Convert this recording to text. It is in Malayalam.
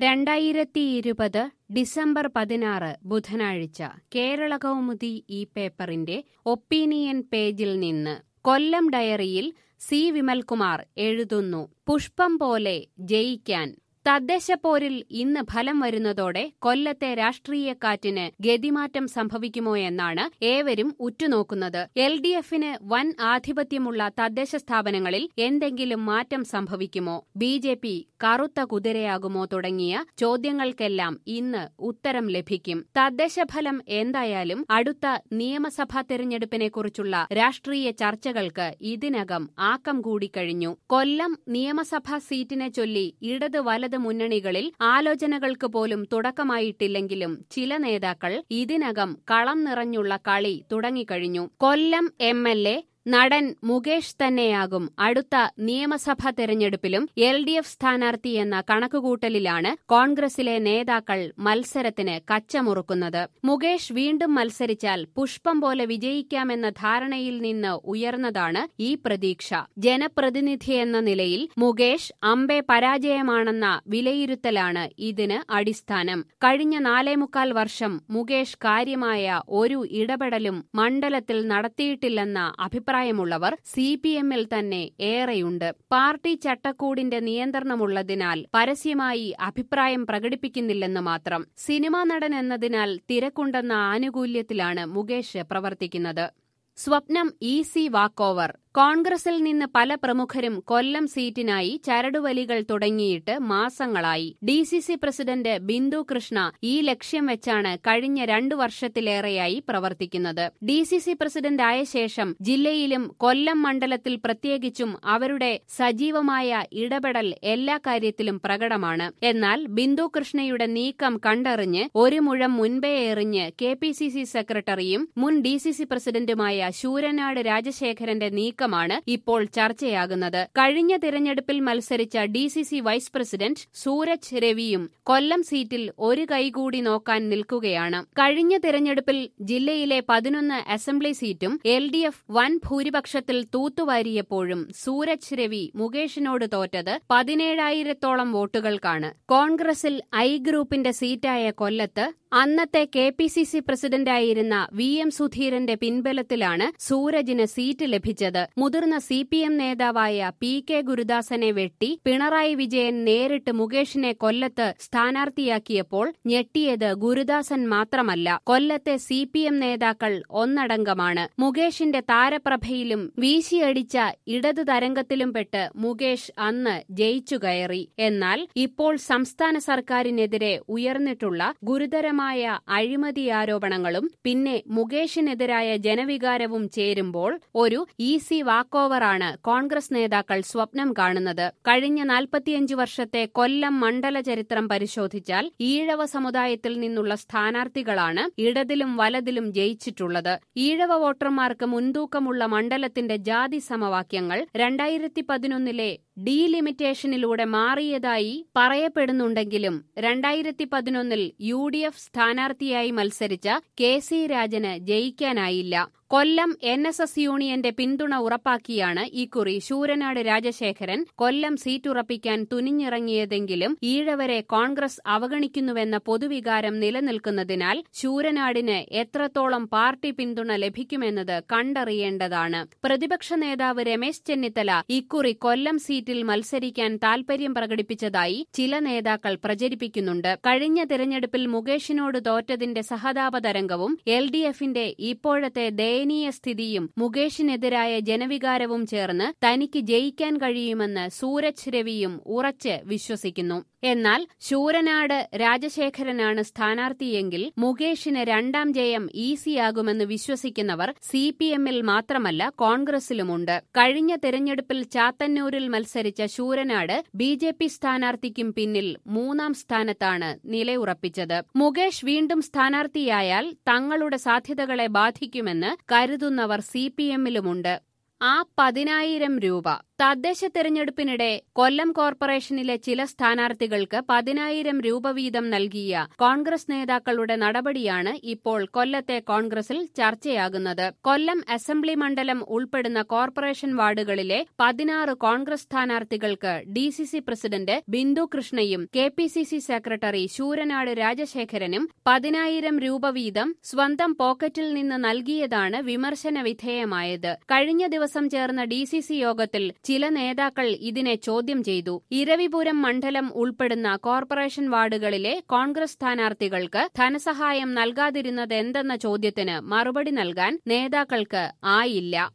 രണ്ടായിരത്തി ഇരുപത് ഡിസംബർ പതിനാറ് ബുധനാഴ്ച കേരള കൗമുദി ഈ പേപ്പറിന്റെ ഒപ്പീനിയൻ പേജിൽ നിന്ന് കൊല്ലം ഡയറിയിൽ സി വിമൽകുമാർ എഴുതുന്നു പുഷ്പം പോലെ ജയിക്കാൻ തദ്ദേശപ്പോരിൽ ഇന്ന് ഫലം വരുന്നതോടെ കൊല്ലത്തെ രാഷ്ട്രീയക്കാറ്റിന് ഗതിമാറ്റം സംഭവിക്കുമോ എന്നാണ് ഏവരും ഉറ്റുനോക്കുന്നത് എൽ ഡി എഫിന് വൻ ആധിപത്യമുള്ള തദ്ദേശ സ്ഥാപനങ്ങളിൽ എന്തെങ്കിലും മാറ്റം സംഭവിക്കുമോ ബി ജെ പി കറുത്ത കുതിരയാകുമോ തുടങ്ങിയ ചോദ്യങ്ങൾക്കെല്ലാം ഇന്ന് ഉത്തരം ലഭിക്കും തദ്ദേശഫലം എന്തായാലും അടുത്ത നിയമസഭാ തെരഞ്ഞെടുപ്പിനെക്കുറിച്ചുള്ള രാഷ്ട്രീയ ചർച്ചകൾക്ക് ഇതിനകം ആക്കം കൂടിക്കഴിഞ്ഞു കൊല്ലം നിയമസഭാ സീറ്റിനെ ചൊല്ലി ഇടത് വലത് മുന്നണികളിൽ ആലോചനകൾക്ക് പോലും തുടക്കമായിട്ടില്ലെങ്കിലും ചില നേതാക്കൾ ഇതിനകം കളം നിറഞ്ഞുള്ള കളി തുടങ്ങിക്കഴിഞ്ഞു കൊല്ലം എം എൽ എ നടൻ മുകേഷ് തന്നെയാകും അടുത്ത നിയമസഭാ തെരഞ്ഞെടുപ്പിലും എൽ ഡി എഫ് സ്ഥാനാർത്ഥി എന്ന കണക്കുകൂട്ടലിലാണ് കോൺഗ്രസിലെ നേതാക്കൾ മത്സരത്തിന് കച്ചമുറുക്കുന്നത് മുകേഷ് വീണ്ടും മത്സരിച്ചാൽ പുഷ്പം പോലെ വിജയിക്കാമെന്ന ധാരണയിൽ നിന്ന് ഉയർന്നതാണ് ഈ പ്രതീക്ഷ ജനപ്രതിനിധി എന്ന നിലയിൽ മുകേഷ് അമ്പെ പരാജയമാണെന്ന വിലയിരുത്തലാണ് ഇതിന് അടിസ്ഥാനം കഴിഞ്ഞ നാലേമുക്കാൽ വർഷം മുകേഷ് കാര്യമായ ഒരു ഇടപെടലും മണ്ഡലത്തിൽ നടത്തിയിട്ടില്ലെന്ന അഭിപ്രായം അഭിപ്രായമുള്ളവർ സി പി എമ്മിൽ തന്നെ ഏറെയുണ്ട് പാർട്ടി ചട്ടക്കൂടിന്റെ നിയന്ത്രണമുള്ളതിനാൽ പരസ്യമായി അഭിപ്രായം പ്രകടിപ്പിക്കുന്നില്ലെന്ന് മാത്രം സിനിമാ നടൻ എന്നതിനാൽ തിരക്കുണ്ടെന്ന ആനുകൂല്യത്തിലാണ് മുകേഷ് പ്രവർത്തിക്കുന്നത് സ്വപ്നം ഈസി വാക്കോവർ കോൺഗ്രസിൽ നിന്ന് പല പ്രമുഖരും കൊല്ലം സീറ്റിനായി ചരടുവലികൾ തുടങ്ങിയിട്ട് മാസങ്ങളായി D C C president Bindu Krishna ഈ ലക്ഷ്യം വെച്ചാണ് കഴിഞ്ഞ രണ്ടു വർഷത്തിലേറെയായി പ്രവർത്തിക്കുന്നത് ഡി സി സി പ്രസിഡന്റ് ആയ ശേഷം ജില്ലയിലും കൊല്ലം മണ്ഡലത്തിൽ പ്രത്യേകിച്ചും അവരുടെ സജീവമായ ഇടപെടൽ എല്ലാ കാര്യത്തിലും പ്രകടമാണ് എന്നാൽ ബിന്ദു കൃഷ്ണയുടെ നീക്കം കണ്ടറിഞ്ഞ് ഒരു മുഴം മുൻപേ എറിഞ്ഞ് കെ പി സി സി സെക്രട്ടറിയും മുൻ ഡി സി സി പ്രസിഡന്റുമായ ശൂരനാട് രാജശേഖരന്റെ നീക്കം നീക്കമാണ് ഇപ്പോൾ ചർച്ചയാകുന്നത് കഴിഞ്ഞ തിരഞ്ഞെടുപ്പിൽ മത്സരിച്ച D C C vice president Sooraj രവിയും കൊല്ലം സീറ്റിൽ ഒരു കൈകൂടി നോക്കാൻ നിൽക്കുകയാണ് കഴിഞ്ഞ തിരഞ്ഞെടുപ്പിൽ ജില്ലയിലെ പതിനൊന്ന് അസംബ്ലി സീറ്റും എൽ ഡി എഫ് വൻ ഭൂരിപക്ഷത്തിൽ തൂത്തുവാരിയപ്പോഴും സൂരജ് രവി മുകേഷിനോട് തോറ്റത് പതിനേഴായിരത്തോളം വോട്ടുകൾക്കാണ് കോൺഗ്രസിൽ ഐ ഗ്രൂപ്പിന്റെ സീറ്റായ കൊല്ലത്ത് അന്നത്തെ കെ പി സി സി പ്രസിഡന്റായിരുന്ന വി എം സുധീരന്റെ പിൻബലത്തിലാണ് സൂരജിന് സീറ്റ് ലഭിച്ചത് മുതിർന്ന സി പി എം നേതാവായ പി കെ ഗുരുദാസനെ വെട്ടി പിണറായി വിജയൻ നേരിട്ട് മുകേഷിനെ കൊല്ലത്ത് സ്ഥാനാർത്ഥിയാക്കിയപ്പോൾ ഞെട്ടിയത് ഗുരുദാസൻ മാത്രമല്ല കൊല്ലത്തെ സി പി എം നേതാക്കൾ ഒന്നടങ്കമാണ് മുകേഷിന്റെ താരപ്രഭയിലും വീശിയടിച്ച ഇടതു തരംഗത്തിലും പെട്ട് മുകേഷ് അന്ന് ജയിച്ചു കയറി എന്നാൽ ഇപ്പോൾ സംസ്ഥാന സർക്കാരിനെതിരെ ഉയർന്നിട്ടുള്ള ഗുരുതരമായ അഴിമതി ആരോപണങ്ങളും പിന്നെ മുകേഷിനെതിരായ ജനവികാരവും ചേരുമ്പോൾ ഒരു ഈസി വാക്കോവറാണ് കോൺഗ്രസ് നേതാക്കൾ സ്വപ്നം കാണുന്നത് കഴിഞ്ഞ നാൽപ്പത്തിയഞ്ച് വർഷത്തെ കൊല്ലം മണ്ഡല ചരിത്രം പരിശോധിച്ചാൽ ഈഴവ സമുദായത്തിൽ നിന്നുള്ള സ്ഥാനാർത്ഥികളാണ് ഇടതിലും വലതിലും ജയിച്ചിട്ടുള്ളത് ഈഴവ വോട്ടർമാർക്ക് മുൻതൂക്കമുള്ള മണ്ഡലത്തിന്റെ ജാതി സമവാക്യങ്ങൾ രണ്ടായിരത്തി പതിനൊന്നിലെ ഡീലിമിറ്റേഷനിലൂടെ മാറിയതായി പറയപ്പെടുന്നുണ്ടെങ്കിലും രണ്ടായിരത്തി പതിനൊന്നിൽ യു ഡി എഫ് സ്ഥാനാർത്ഥിയായി മത്സരിച്ച കെ സി രാജന് ജയിക്കാനായില്ല കൊല്ലം എൻ എസ് എസ് യൂണിയന്റെ പിന്തുണ ഉറപ്പാക്കിയാണ് ഇക്കുറി ശൂരനാട് രാജശേഖരൻ കൊല്ലം സീറ്റുറപ്പിക്കാൻ തുനിഞ്ഞിറങ്ങിയതെങ്കിലും ഈഴവരെ കോൺഗ്രസ് അവഗണിക്കുന്നുവെന്ന പൊതുവികാരം നിലനിൽക്കുന്നതിനാൽ ശൂരനാടിന് എത്രത്തോളം പാർട്ടി പിന്തുണ ലഭിക്കുമെന്നത് കണ്ടറിയേണ്ടതാണ് പ്രതിപക്ഷ നേതാവ് രമേശ് ചെന്നിത്തല ഇക്കുറി കൊല്ലം സീറ്റിൽ മത്സരിക്കാൻ താൽപര്യം പ്രകടിപ്പിച്ചതായി ചില നേതാക്കൾ പ്രചരിപ്പിക്കുന്നുണ്ട് കഴിഞ്ഞ തിരഞ്ഞെടുപ്പിൽ മുകേഷിനോട് തോറ്റതിന്റെ സഹതാപ തരംഗവും എൽ ഡി എഫിന്റെ ഇപ്പോഴത്തെ ദയനീയ സ്ഥിതിയും മുകേഷിനെതിരായ ജനവികാരവും ചേർന്ന് തനിക്ക് ജയിക്കാൻ കഴിയുമെന്ന് സൂരജ് രവിയും ഉറച്ച് വിശ്വസിക്കുന്നു എന്നാൽ ശൂരനാട് രാജശേഖരനാണ് സ്ഥാനാർത്ഥിയെങ്കിൽ മുകേഷിന് രണ്ടാം ജയം ഈസിയാകുമെന്ന് വിശ്വസിക്കുന്നവർ സി പി എമ്മിൽ മാത്രമല്ല കോൺഗ്രസിലുമുണ്ട് കഴിഞ്ഞ തെരഞ്ഞെടുപ്പിൽ ചാത്തന്നൂരിൽ മത്സരിച്ച ശൂരനാട് ബി ജെ പി സ്ഥാനാർത്ഥിക്കും പിന്നിൽ മൂന്നാം സ്ഥാനത്താണ് നിലയുറപ്പിച്ചത് മുകേഷ് വീണ്ടും സ്ഥാനാർത്ഥിയായാൽ തങ്ങളുടെ സാധ്യതകളെ ബാധിക്കുമെന്ന് കരുതുന്നവർ സി പി എമ്മിലുമുണ്ട് ആ പതിനായിരം രൂപ തദ്ദേശ തെരഞ്ഞെടുപ്പിനിടെ കൊല്ലം കോർപ്പറേഷനിലെ ചില സ്ഥാനാർത്ഥികൾക്ക് പതിനായിരം രൂപ വീതം നൽകിയ കോൺഗ്രസ് നേതാക്കളുടെ നടപടിയാണ് ഇപ്പോൾ കൊല്ലത്തെ കോൺഗ്രസിൽ ചർച്ചയാകുന്നത് കൊല്ലം അസംബ്ലി മണ്ഡലം ഉൾപ്പെടുന്ന കോർപ്പറേഷൻ വാർഡുകളിലെ പതിനാറ് കോൺഗ്രസ് സ്ഥാനാർത്ഥികൾക്ക് D C C president Bindu കൃഷ്ണയും K P C C secretary Sooranad രാജശേഖരനും പതിനായിരം രൂപ വീതം സ്വന്തം പോക്കറ്റിൽ നിന്ന് നൽകിയതാണ് വിമർശന വിധേയമായത് കഴിഞ്ഞ ദിവസം ചേർന്ന ഡി സി സി യോഗത്തിൽ ചില നേതാക്കൾ ഇതിനെ ചോദ്യം ചെയ്തു ഇരവിപുരം മണ്ഡലം ഉൾപ്പെടുന്ന കോർപ്പറേഷൻ വാർഡുകളിലെ കോൺഗ്രസ് സ്ഥാനാർത്ഥികൾക്ക് ധനസഹായം നൽകാതിരുന്നതെന്തെന്ന ചോദ്യത്തിന് മറുപടി നൽകാൻ നേതാക്കൾക്ക് ആയില്ല